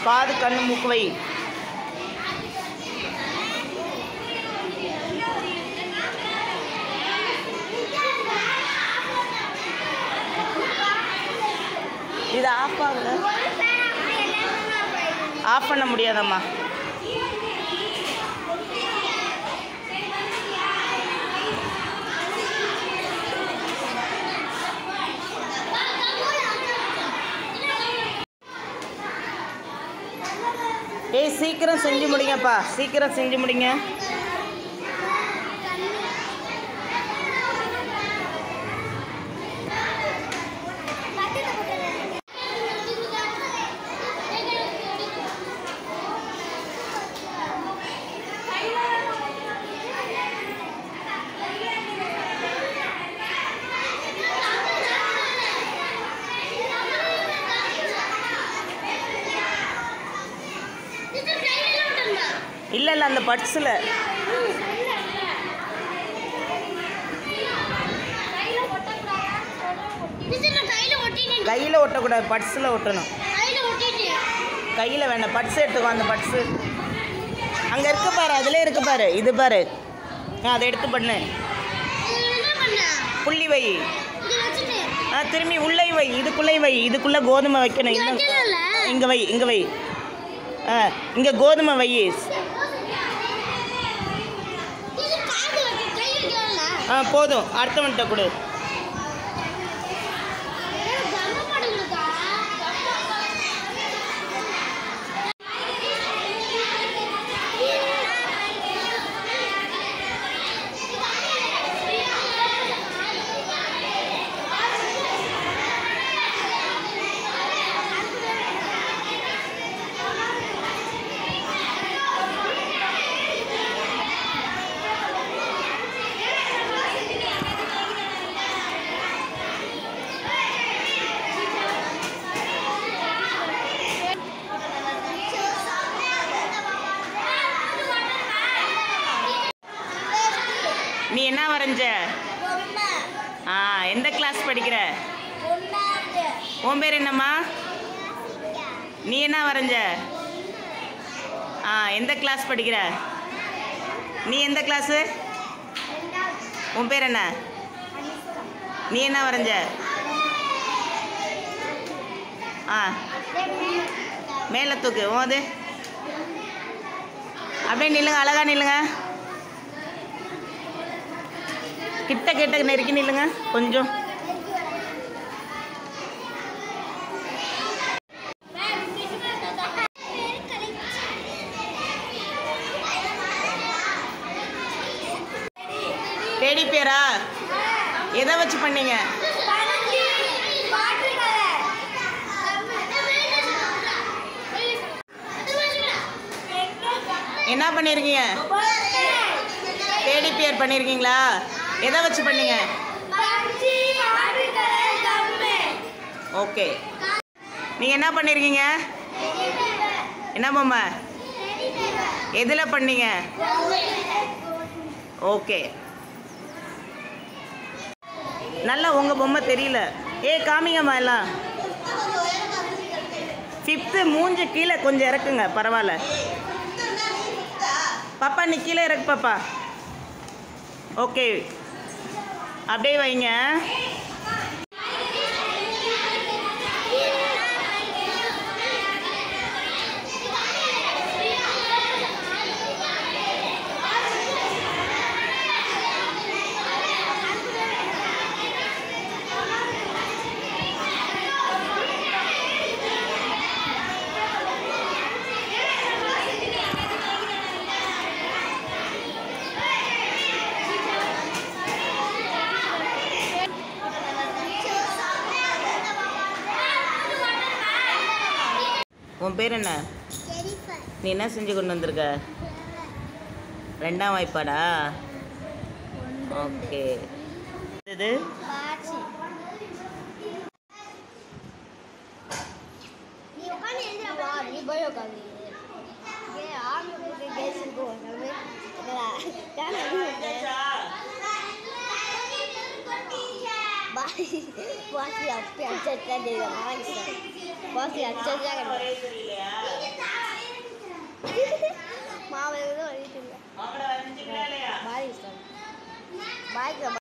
காது கண்ணு மூக்கு வை இது ஆஃப் ஆகல ஆஃப் பண்ண முடியாதம்மா ஏய் சீக்கிரம் செஞ்சு முடிங்கப்பா சீக்கிரம் செஞ்சு முடிங்க இல்லை இல்லை அந்த பட்ஸில் கையில் ஒட்டக்கூடாது பட்ஸில் ஒட்டணும் கையில் வேண்டாம் பட்ஸ் எடுத்துக்கோ அந்த பட்ஸு அங்கே இருக்கு பாரு அதிலே இருக்கு பாரு இது பாரு ஆ அதை எடுத்து பண்ணு புள்ளி வை ஆ திரும்பி உள்ளே வை இதுக்குள்ளே வை இதுக்குள்ளே கோதுமை வைக்கணும் இன்னும் இங்கே வை இங்கே வை ஆ இங்கே கோதுமை வை ஆ போதும் அடுத்தவன்கிட்ட கொடு நீ என்ன வரைஞ்ச ஆ எந்த கிளாஸ் படிக்கிற உன் பேர் என்னம்மா நீ என்ன வரைஞ்ச ஆ எந்த கிளாஸ் படிக்கிற நீ எந்த கிளாஸு உன் பேர் என்ன நீ என்ன வரைஞ்ச ஆ மேலே தூக்கு ஓது அப்படியே நில்லுங்க அழகா நில்லுங்க கிட்ட கிட்ட நெருக்கி நில்லுங்க கொஞ்சம் டேடி பேரா எதை வச்சு பண்ணீங்க என்ன பண்ணியிருக்கீங்க டேடி பேர் பண்ணியிருக்கீங்களா எதை வச்சு பண்ணீங்க ஓகே நீங்கள் என்ன பண்ணியிருக்கீங்க என்ன பொம்மை எதில் பண்ணீங்க ஓகே நல்லா உங்கள் பொம்மை தெரியல ஏ காமிங்கம்மா எல்லாம் ஃபிஃப்த்து மூஞ்சு கீழே கொஞ்சம் இறக்குங்க பரவாயில்ல பாப்பா நீ கீழே இறக்கு பாப்பா ஓகே அப்படியே வைங்க உன் பேர் என்ன நீ என்ன செஞ்சு கொண்டு வந்திருக்க ரெண்டாம் வாய்ப்பாடா ஓகே இது Bye. பாசி அப்படி அச்சா தெரியும் பாசி அச்சா ஒரே தெரியலையா மாவு எதுவும் வழிட்டு இல்லை அவங்கள வரைஞ்சிக்கலாம் இல்லையா பாய் இஷ்டம் பாய்க்கு